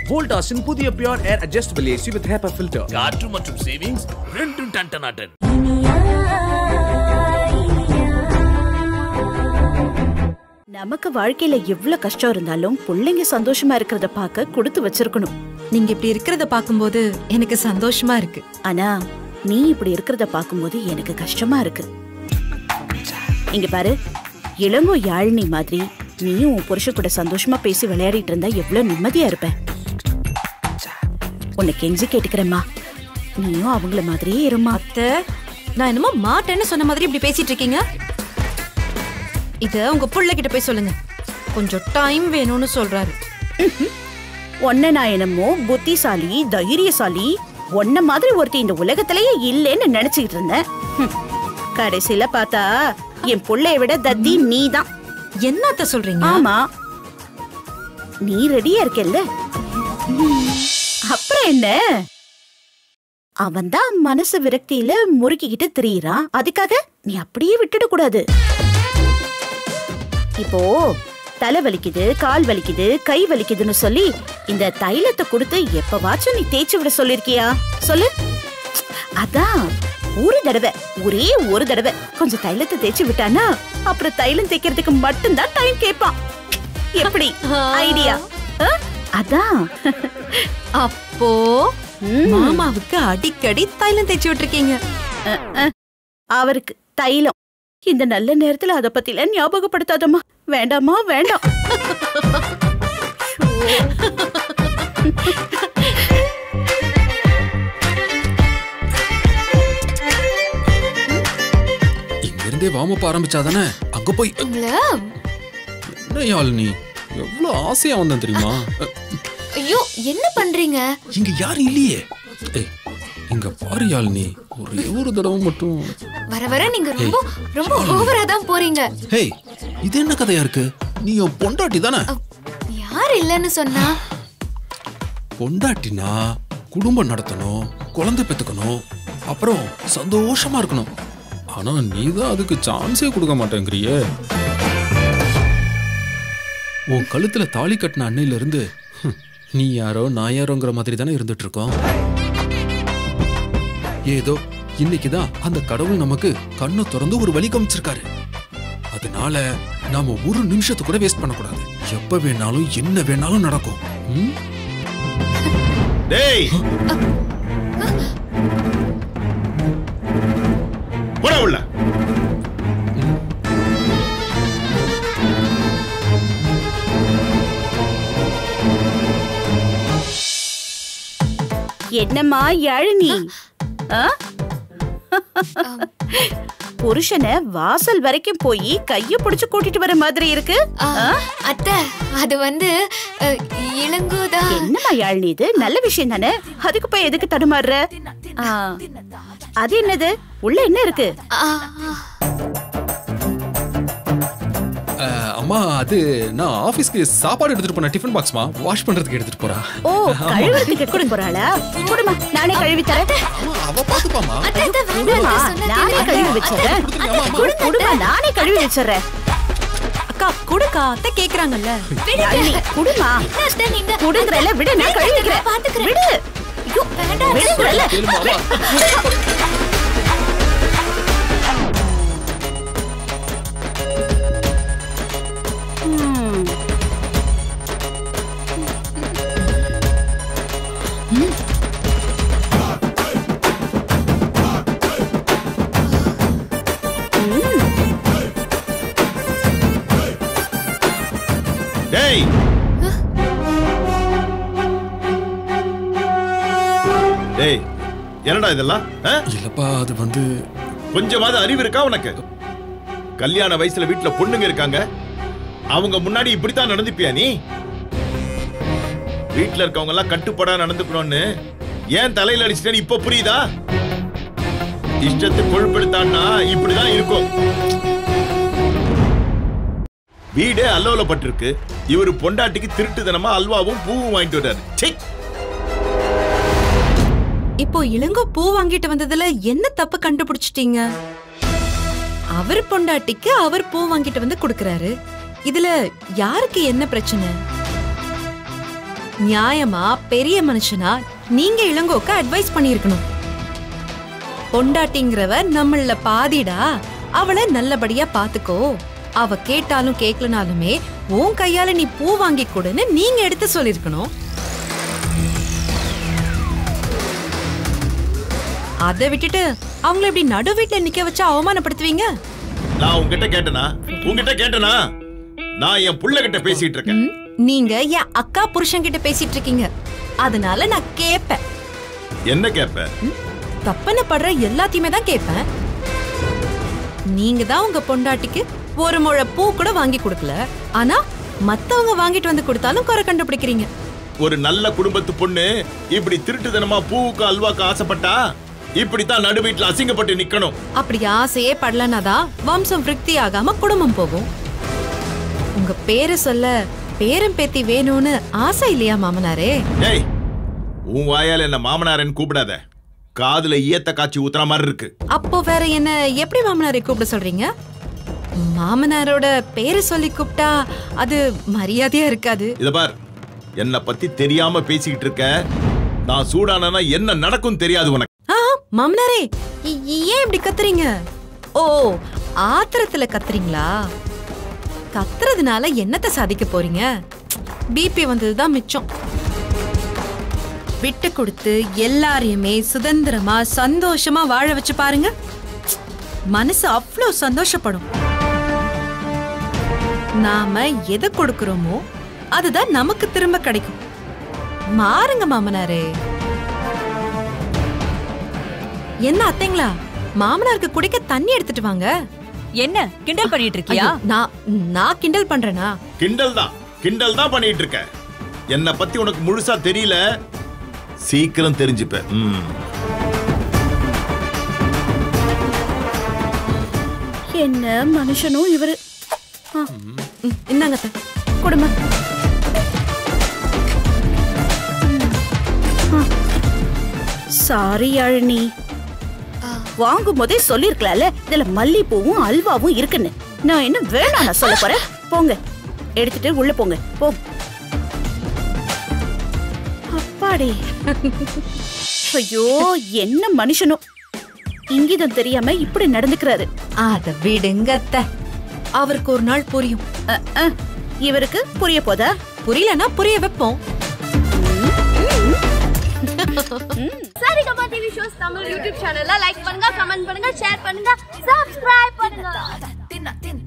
வோல்டாஸின் புதிய pure air adjustable AC with ஹேப்பர் filter காற்று மற்றும் சேவிங்ஸ் ரெண்டும் டன் டன் நமக்கு வாழ்க்கையில எவ்வளவு கஷ்டம் இருந்தாலும் பிள்ளைங்க சந்தோஷமா இருக்கிறத பார்க்க கொடுத்து வச்சிருக்கணும் நீங்க இப்படி இருக்கிறத பாக்கும்போது எனக்கு சந்தோஷமா இருக்கு ஆனா நீ இப்படி இருக்கிறத பார்க்கும்போது எனக்கு கஷ்டமா இருக்கு இங்க பாரு இளங்கோ யாழினி மாதிரி நீயும் உன் புருஷ கூட சந்தோஷமா பேசி விளையாடிட்டு இருந்தா எவ்வளவு நிம்மதியா இருப்ப உன்னை கெஞ்சி கேட்டுக்கிறேம்மா நீயும் அவங்கள மாதிரியே இருமா அத்தை நான் என்னமோ மாட்டேன்னு சொன்ன மாதிரி இப்படி பேசிட்டு இருக்கீங்க இத உங்க புள்ள கிட்ட போய் சொல்லுங்க கொஞ்சம் டைம் வேணும்னு சொல்றாரு உன்ன நான் என்னமோ புத்திசாலி தைரியசாலி உன்ன மாதிரி ஒருத்தி இந்த உலகத்திலேயே இல்லைன்னு நினைச்சுக்கிட்டு இருந்தேன் ஹம். கடைசியில பார்த்தா என் புள்ளைய விட தத்தி நீதான் என்ன அத்தை சொல்றீங்க ஆமா நீ ரெடியா இருக்கல்ல அப்புறம் என்ன அவன்தான் மனசு விரக்தியில முறுக்கிக்கிட்டு திரியிறான் அதுக்காக நீ அப்படியே விட்டுட கூடாது இப்போ தலை வலிக்குது கால் வலிக்குது கை வலிக்குதுன்னு சொல்லி இந்த தைலத்தை கொடுத்து எப்பவாச்சும் நீ தேய்ச்சி விட சொல்லிருக்கியா சொல்லு அதான் ஒரு தடவை ஒரே ஒரு தடவை கொஞ்சம் தைலத்தை தேய்ச்சி விட்டானா அப்புறம் தைலம் தேய்க்கிறதுக்கு மட்டும்தான் டைம் கேட்பான் எப்படி ஐடியா அதான் அப்போ ம். மாமாவுக்கு அடிக்கடி தைலம் தேய்ச்சி விட்டுருக்கீங்க அஹ், அஹ். அவருக்கு தைலம் இந்த நல்ல நேரத்துல அத பத்தில ஞாபகப்படுத்தாதம்மா வேண்டாமா வேண்டாம் இங்க இருந்தே வாமப்ப ஆரம்பிச்சாதானே அங்க போய் என்ன யாழினி எவ்வளவு ஆசையா வந்தேன் தெரியுமா அ, ஐயோ என்ன பண்றீங்க இங்க யாரும் இல்லையே ஏய், இங்க பாரு யாழினி ஒரே ஒரு தடவை மட்டும் வர வர நீங்க ரொம்ப ரொம்ப ஓவரா தான் போறீங்க ஹேய் இது என்ன கதையா இருக்கு நீ என் பொண்டாட்டி தானே யார் இல்லைன்னு சொன்னா பொண்டாட்டினா குடும்பம் நடத்தணும் குழந்தை பெத்துக்கணும் அப்புறம் சந்தோஷமா இருக்கணும் ஆனா நீ தான் அதுக்கு சான்ஸே கொடுக்க மாட்டேங்கிறியே உன் கழுத்துல தாலி கட்டின அன்னையில இருந்து ஹம், நீ யாரோ நான் யாரோங்கிற மாதிரி தானே இருந்துட்டு இருக்கோம் ஏதோ இன்னைக்குதான் அந்த கடவுள் நமக்கு கண்ணை திறந்து ஒரு வழி காமிச்சிருக்காரு அதனால நாம ஒரு நிமிஷத்தை கூட வேஸ்ட் பண்ணக்கூடாது எப்ப வேணாலும் என்ன வேணாலும் நடக்கும் ம்? டேய் போடா உள்ள என்னம்மா யாழினி ஆ? புருஷனை வாசல் வரைக்கும் போய் கைய புடிச்சு கூட்டிட்டு வர மாதிரி இருக்கு ஆ, அத்தை அது வந்து அஹ், இளங்கோதான் என்னம்மா யாழினி இது நல்ல விஷயம் தானே அதுக்கு போய் எதுக்கு தடுமாறுற ஆ, அது என்னது உள்ள என்ன இருக்கு ஆ, அஹ், அம்மா அது நான் ஆபீஸ்க்கு சாப்பாடு எடுத்துட்டு போன டிஃபன் பாக்ஸ்மா வாஷ் பண்றதுக்கு எடுத்துட்டு போறா ஓ கழுவுறதுக்கு எடுத்துட்டு போறாளா குடுமா நானே கழுவி தரேன் அம்மா, அவ பாத்துப்பாமா அத்தை, அத்தை, வேண்டாம், குடுமா அத்தை சொன்னா நானே கேளுங்க. கழுவி வச்சிடுறேன் குடு- குடுமா நானே கழுவி வச்சிடுறேன் அக்கா கொடுக்கா அத்தை கேக்குறாங்கல்ல யாழினி, குடுமா என்ன அத்தை நீங்க குடுங்கறல விடு நான் கழுவிக்கிறேன் பாத்துக்கிறேன். விடு ஐயோ, வேண்டாம், அத்தை. விடுங்கறல கேளுமா, அம்மா. ம். டேய் டேய் என்னடா இதெல்லாம் ஆ? இல்லப்பா அது வந்து கொஞ்சமாவது அறிவு இருக்கா உனக்கு கல்யாண வயசுல வீட்டுல பொண்ணுங்க இருக்காங்க அவங்க முன்னாடி இப்படித்தான் நடந்துப்பியா நீ வீட்டுல இருக்கவங்க எல்லாம் கட்டுப்படா நடந்துக்கணும்னு ஏன் தலையில அடிச்சிட்டேன்னு இப்ப புரியுதா இஷ்டத்துக்கு கொழுப்படுத்தான்னா இப்படிதான் இருக்கும் வீடே அல்லோலப்பட்டிருக்கு இவரு பொண்டாட்டிக்கு திருட்டுத்தனமா அல்வாவும் பூவும் வாங்கிட்டு வர்றாரு ச்சே இப்போ இளங்கோ பூ வாங்கிட்டு வந்ததுல என்ன தப்பு கண்டுபிடிச்சிட்டீங்க அவர் பொண்டாட்டிக்கு அவர் பூ வாங்கிட்டு வந்து கொடுக்கறாரு இதுல யாருக்கு என்ன பிரச்சனை நியாயமா பெரிய மனுஷனா நீங்க இளங்கோக்கு அட்வைஸ் பண்ணியிருக்கணும் பொண்டாட்டிங்கிறவ நம்மள பாதிடா அவளை நல்லபடியா பாத்துக்கோ அவ கேட்டாலும் கேட்கலனாலுமே உன் கையால நீ பூ வாங்கி கொடுன்னு நீங்க எடுத்து சொல்லிருக்கணும் அதை விட்டுட்டு அவங்கள இப்படி நடு வீட்டுல நிக்க வச்சு அவமானப்படுத்துவீங்க நான் உன்கிட்ட கேட்டனா உன்கிட்ட கேட்டனா நான் என் புள்ள கிட்ட பேசிட்டு இருக்கேன் ம், நீங்க என் அக்கா புருஷன் கிட்ட பேசிட்டு இருக்கீங்க அதனால நான் கேப்பேன் என்ன கேப்ப தப்பன படுற எல்லாத்தையுமே தான் கேட்பேன் நீங்க தான் உங்க பொண்டாட்டிக்கு ஒரு முழ பூ கூட வாங்கி கொடுக்கல ஆனா மத்தவங்க வாங்கிட்டு வந்து கொடுத்தாலும் குறை கண்டுபிடிக்கிறீங்க ஒரு நல்ல குடும்பத்து பொண்ணு இப்படி திருட்டுத்தனமா பூவுக்கு அல்வாக்கு ஆசைப்பட்டா இப்படித்தான் நடு வீட்டுல அசிங்கப்பட்டு நிக்கணும் அப்படி ஆசையே படலனா தான் வம்சம் விருத்தி ஆகாம குடும்பம் போகும் உங்க பேரை சொல்ல பேரம் பேத்தி வேணும்னு ஆசை இல்லையா மாமனாரே ஏய் உன் வாயால என்ன மாமனாரன் கூப்பிடாத காதுல ஈயத்த காய்ச்சி ஊத்துற மாதிரி இருக்கு அப்போ வேற என்ன எப்படி மாமனாரை கூப்பிட சொல்றீங்க மாமனாரோட பேரை சொல்லி கூப்பிட்டா அது மரியாதையா இருக்காது இத பார் என்ன பத்தி தெரியாம பேசிக்கிட்டு இருக்க நான் சூடானா என்ன நடக்கும் தெரியாது உனக்கு ஆ மாமனாரே இ- ஏன் இப்படி கத்துறீங்க ஓ ஆத்திரத்துல கத்துறீங்களா கத்துறதுனால என்னத்த சாதிக்க போறீங்க பிபி வந்ததுதான் மிச்சம் விட்டு கொடுத்து எல்லாரையுமே சுதந்திரமா சந்தோஷமா வாழ வச்சு பாருங்க மனசு அவ்வளோ சந்தோஷப்படும் நாம எதை கொடுக்கறோமோ அதுதான் நமக்கு திரும்ப கிடைக்கும் மாறுங்க மாமனாரே என்ன அத்தைங்களா மாமனாருக்கு குடிக்க தண்ணி எடுத்துட்டு வாங்க என்ன கிண்டல் பண்ணிட்டு இருக்கியா ஐயோ, நான் நான் கிண்டல் பண்றேனா கிண்டல் தான் கிண்டல் தான் பண்ணிட்டு இருக்க என்ன பத்தி உனக்கு முழுசா தெரியல சீக்கிரம் தெரிஞ்சுப்ப ம். என்ன மனுஷனும் இவரு ம், இந்தாங்க அத்தை. கொடுமை சாரி யாழினி வாங்கும் போதே சொல்லிருக்கலாம்ல இதுல மல்லிப்பூவும் அல்வாவும் இருக்குன்னு நான் என்ன வேணாம் நான் சொல்ல போறேன் போங்க எடுத்துட்டு உள்ள போங்க போ அப்பாடி ஐயோ என்ன மனுஷனும் இங்கிதம் தெரியாம இப்படி நடந்துக்கிறாரு அத விடுங்க அத்தை. அவருக்கு ஒரு நாள் புரியும் அஹ், அஹ். இவருக்கு புரிய போதா புரியலன்னா புரிய வைப்போம் Saregama TV shows Tamil YouTube சேனல்ல லைக் பண்ணுங்க கமெண்ட் பண்ணுங்க ஷேர் பண்ணுங்க சப்ஸ்கிரைப் பண்ணுங்க